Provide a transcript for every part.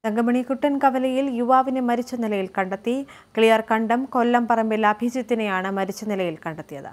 തങ്കമണി കുട്ടൻ കവലയിൽ യുവാവിനെ മരിച്ച നിലയിൽ കണ്ടെത്തി ക്ലിയർ കണ്ടം കൊല്ലം പറമ്പിൽ അഭിജിത്തിനെയാണ് മരിച്ച നിലയിൽ കണ്ടെത്തിയത്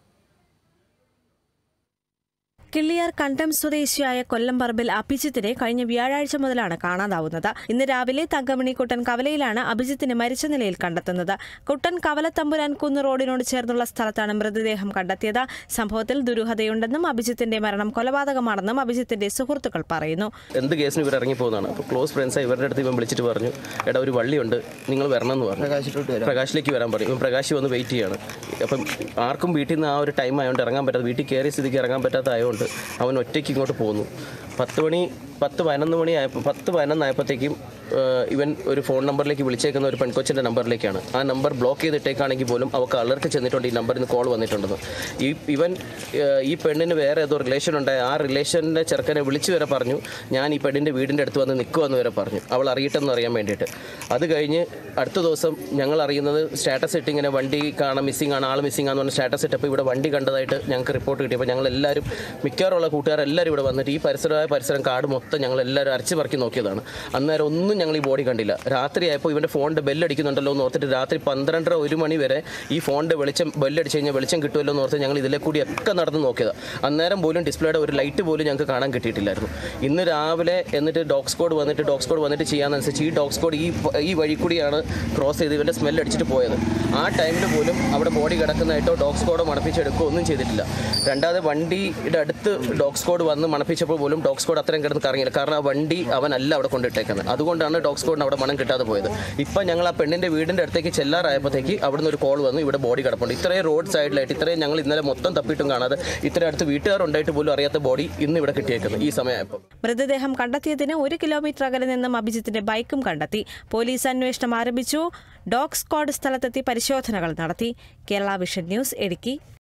കിള്ളിയാർ കണ്ടം സ്വദേശിയായ കൊല്ലം പറമ്പിൽ അഭിജിത്തിനെ കഴിഞ്ഞ വ്യാഴാഴ്ച മുതലാണ് കാണാതാവുന്നത് ഇന്ന് രാവിലെ തങ്കമണി കുട്ടൻ കവലയിലാണ് അഭിജിത്തിനെ മരിച്ച നിലയിൽ കണ്ടെത്തുന്നത് കുട്ടൻ കവല തമ്പുരാൻ കുന്ന് റോഡിനോട് ചേർന്നുള്ള സ്ഥലത്താണ് മൃതദേഹം കണ്ടെത്തിയത് സംഭവത്തിൽ ദുരൂഹതയുണ്ടെന്നും അഭിജിത്തിന്റെ മരണം കൊലപാതകമാണെന്നും അഭിജിത്തിന്റെ സുഹൃത്തുക്കൾ പറയുന്നു എന്ത് കേസിന് ഇവർ ഇറങ്ങി പോകുന്നതാണ് അപ്പോൾ ക്ലോസ് ഫ്രണ്ട്സാണ് ഇവരുടെ അടുത്ത് ഇവൻ വിളിച്ചിട്ട് പറഞ്ഞു എടാ ഒരു വള്ളിയുണ്ട് നിങ്ങൾ വരണം എന്ന് പറഞ്ഞു പ്രകാശിലോട്ട് വരാം പ്രകാശിലേക്ക് വരാൻ പറയും ഇവൻ പ്രകാശ് വന്ന് വെയിറ്റ് ചെയ്യാണ് അപ്പം ആർക്കും വീട്ടിൽ നിന്ന് ആ ഒരു ടൈം ആയതുകൊണ്ട് ഇറങ്ങാൻ പറ്റാത്ത വീട്ടിൽ കയറിയ സ്ഥിതിക്ക് ഇറങ്ങാൻ പറ്റാത്ത ആയതുകൊണ്ട് അവൻ ഒറ്റയ്ക്ക് ഇങ്ങോട്ട് പോന്നു പത്ത് മണി പത്ത് പതിനൊന്ന് മണി ആയപ്പോൾ പത്ത് പതിനൊന്നായപ്പോഴത്തേക്കും ഇവൻ ഒരു ഫോൺ നമ്പറിലേക്ക് വിളിച്ചേക്കുന്ന ഒരു പെൺകൊച്ചിൻ്റെ നമ്പറിലേക്കാണ് ആ നമ്പർ ബ്ലോക്ക് ചെയ്തിട്ടേക്കാണെങ്കിൽ പോലും അവൾക്ക് അലർട്ട് ചെന്നിട്ടുണ്ട് ഈ നമ്പറിൽ നിന്ന് കോൾ വന്നിട്ടുണ്ടെന്ന് ഈ ഇവൻ ഏഹ്, ഈ പെണ്ണിന് വേറെ ഏതോ റിലേഷൻ ഉണ്ടായ ആ റിലേഷൻ്റെ ചെറുക്കനെ വിളിച്ചു വരെ പറഞ്ഞു ഞാൻ ഈ പെണ്ണിൻ്റെ വീടിൻ്റെ അടുത്ത് വന്ന് നിൽക്കുമെന്ന് വരെ പറഞ്ഞു അവൾ അറിയട്ടെന്ന് അറിയാൻ വേണ്ടിയിട്ട് അത് കഴിഞ്ഞ് അടുത്ത ദിവസം ഞങ്ങൾ അറിയുന്നത് സ്റ്റാറ്റസ് ഇട്ട് ഇങ്ങനെ വണ്ടി കാണാൻ മിസ്സിംഗ് ആണ് ആൾ മിസ്സിംഗ് ആണെന്ന് പറഞ്ഞ സ്റ്റാറ്റസ് ഇട്ടപ്പോൾ ഇവിടെ വണ്ടി കണ്ടതായിട്ട് ഞങ്ങൾക്ക് റിപ്പോർട്ട് കിട്ടിയപ്പോൾ ഞങ്ങൾ എല്ലാവരും മിക്കവാറുള്ള കൂട്ടുകാരെല്ലാവരും ഇവിടെ വന്നിട്ട് ഈ പരിസരമായ പരിസരം കാട് മൊത്തം ഞങ്ങൾ എല്ലാവരും അരച്ച് പറക്കി നോക്കിയതാണ് അന്നേരം ഒന്നും ഞങ്ങൾ ഈ ബോഡി കണ്ടില്ല രാത്രി ആയപ്പോൾ ഇവൻ്റെ ഫോണിൻ്റെ ബെല്ലടിക്കുന്നുണ്ടല്ലോ എന്ന് ഓർത്തിട്ട് രാത്രി പന്ത്രണ്ടര ഒരു മണി വരെ ഈ ഫോണിൻ്റെ വെളിച്ചം ബെല്ലടിച്ച് കഴിഞ്ഞാൽ വെളിച്ചം കിട്ടുമല്ലോ എന്ന് ഓർത്ത് ഞങ്ങൾ ഇതിലെ കൂടി ഒക്കെ നടന്ന് നോക്കിയതാണ് അന്നേരം പോലും ഡിസ്പ്ലേയുടെ ഒരു ലൈറ്റ് പോലും ഞങ്ങൾക്ക് കാണാൻ കിട്ടിയിട്ടില്ലായിരുന്നു ഇന്ന് രാവിലെ എന്നിട്ട് ഡോഗ് സ്കോഡ് വന്നിട്ട് ഡോഗ് സ്കോഡ് വന്നിട്ട് ചെയ്യാന്നനുസരിച്ച് ഈ ഡോഗ് സ്കോഡ് ഈ ഈ വഴി കൂടിയാണ് ക്രോസ് ചെയ്ത് ഇവൻ്റെ സ്മെൽ അടിച്ചിട്ട് പോയത് ആ ടൈമിൽ പോലും അവിടെ ബോഡി കിടക്കുന്നതായിട്ടോ ഡോഗ് സ്കോഡോ മണപ്പിച്ചെടുക്കുകയോ ഒന്നും ചെയ്തിട്ടില്ല രണ്ടാമത് വണ്ടിയുടെ അടുത്ത് ഡോഗ് സ്കോഡ് വന്ന് മണപ്പിച്ചപ്പോൾ പോലും ഡോഗ് സ്കോഡ് അത്രയും കിടന്ന് കറങ്ങിയില്ല കാരണം ആ വണ്ടി അവനല്ല അവിടെ കൊണ്ടിട്ടേക്കുന്നത് അതുകൊണ്ടാണ് ഡോഗ് സ്കോഡിന് അവിടെ മണം കിട്ടാതെ പോയത് ഇപ്പം ഞങ്ങൾ ആ പെണ്ണിൻ്റെ വീടിൻ്റെ അടുത്തേക്ക് ചെല്ലാറായപ്പോഴത്തേക്ക് അവിടുന്ന് ഒരു കോൾ വന്നു ഇവിടെ ബോഡി കിടപ്പുണ്ട് ഇത്രയും റോഡ് സൈഡിലായിട്ട് ഇത്രയും ഞങ്ങൾ ഇന്നലെ മൊത്തം തപ്പിയിട്ടും കാണാതെ ഇത്രയും അടുത്ത് വീട്ടുകാരുണ്ടായിട്ട് പോലും അറിയാത്ത ബോഡി ഇന്ന് ഇവിടെ കിട്ടിയേക്കുന്നത് ഈ സമയമായപ്പോൾ മൃതദേഹം കണ്ടെത്തിയതിന് ഒരു കിലോമീറ്റർ അകലെ നിന്നും അഭിജിത്തിന്റെ ബൈക്കും കണ്ടെത്തി പോലീസ് അന്വേഷണം ആരംഭിച്ചു ഡോഗ് സ്ക്വാഡ് സ്ഥലത്തെത്തി പരിശോധനകൾ നടത്തി കേരള വിഷൻ ന്യൂസ് ഇടുക്കി